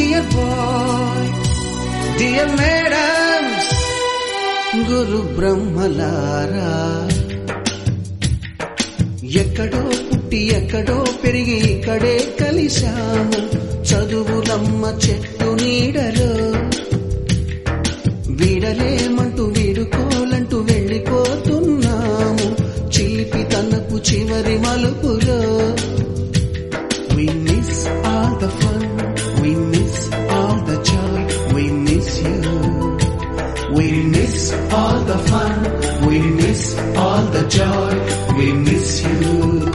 Dear boy dear madams గురు బ్రహ్మలారా ఎక్కడో పుట్టి ఎక్కడో పెరిగి ఇక్కడే కలిశాము చదువులమ్మ చెట్టు నీడలో వీడలేమంటూ వీడుకోలంటూ వెళ్ళిపోతున్నాము చిలిపి తనపు చివరి మలుపులో We miss all the fun, we miss all the joy, we miss you. We miss all the fun, we miss all the joy, we miss you.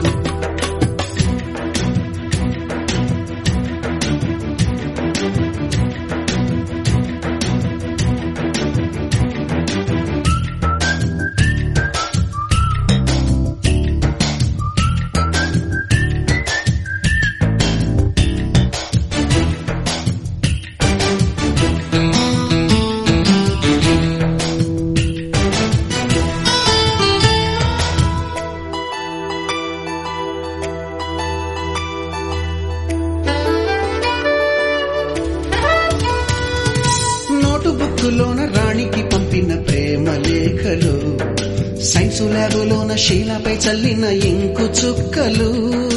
నోటు బుక్కులోన రాణికి పంపిన ప్రేమ లేఖలు సైన్సు ల్యాబులోన శీలపై చల్లిన ఇంకు చుక్కలు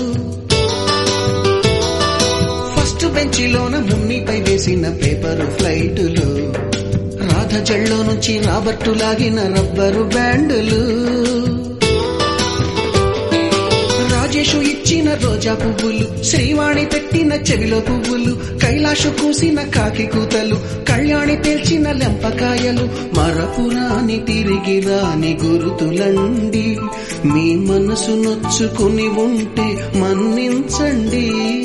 ఫస్ట్ బెంచిలోన మున్నిపై వేసిన పేపరు ఫ్లైటులు రాధ జల్లో నుంచి రాబర్టు లాగిన రబ్బరు బ్యాండులు రాజేషు ఇచ్చిన రోజా పువ్వులు శ్రీవాణి పెట్టిన చెవిలో పువ్వులు కైలాషు కూసిన కాకి కూతలు కళ్యాణి పేల్చిన లెంపకాయలు మరపురాని తిరిగి రాని గురుతులండి మీ మనసు నొచ్చుకుని ఉంటే మన్నించండి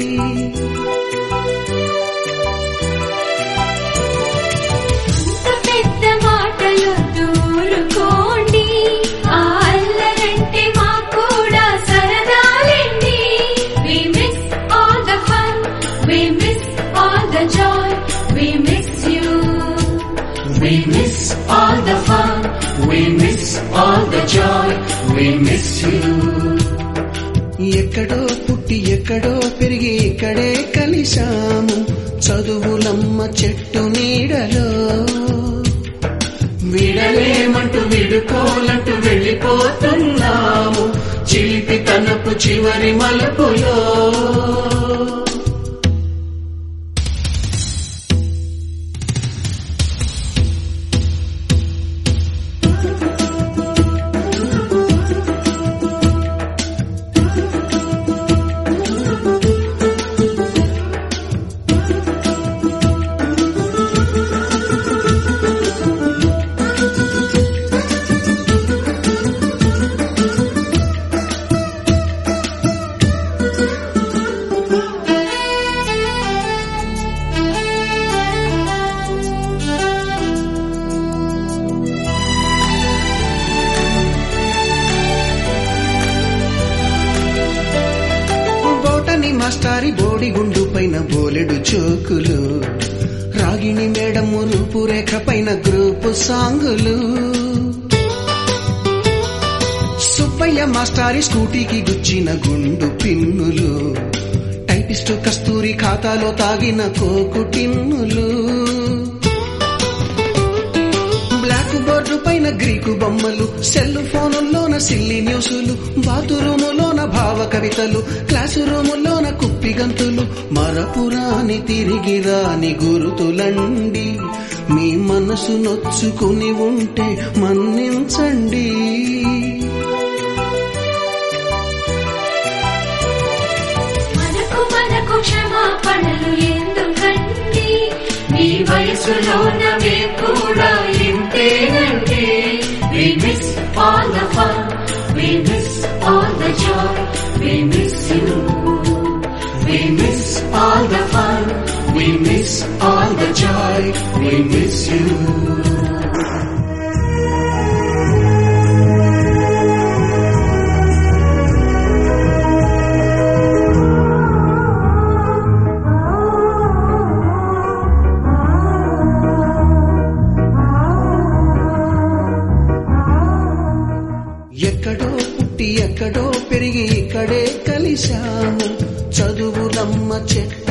అంత పెద్ద మాటలు దూరుకోండి ఆ అల్లరంటే మాకు కూడా సరదాలండి We miss all the fun, we miss all the joy, we miss you. We miss all the fun, we miss all the joy, we miss you. ఎక్కడో పుట్టి ఎక్కడో పెరిగి ఇక్కడే కలిశాము చదువులమ్మ చెట్టు నీడలో విడలేమంటూ విడుకోలంటూ వెళ్ళిపోతున్నాము చిలిపి తనపు చివరి మలుపులో బోటని మాస్టారి బోడిగుండు పైన బోలెడు చోకులు రాగిణి మేడము రూపురేఖ పైన గ్రూపు సాంగులు సుబ్బయ్య మాస్టారి స్కూటీకి గుచ్చిన గుండు పిన్నులు టైపిస్టు కస్తూరి ఖాతాలో తాగిన కోకు టిన్నులు బ్లాక్ బోర్డు పైన గ్రీకు బొమ్మలు సెల్ ఫోనుల్లోన సిల్లి న్యూసులు బాతురూములోన భావ కవితలు క్లాసు రూములోన కుప్పి గంతులు మరపురాని తిరిగి రాని గురుతులండి మీ మనసు నొచ్చుకుని ఉంటే మన్నించండి మనకు మనకు క్షమాపణలు ఎందుకండి మీ వయసులోన మేము కూడా ఇంతేనండి We miss all the fun, we miss all the joy, we miss you. We miss all the fun, we miss all the joy, we miss you. ఎక్కడో పుట్టి ఎక్కడో పెరిగి ఇక్కడే కలిశాము చదువులమ్మ చెట్టు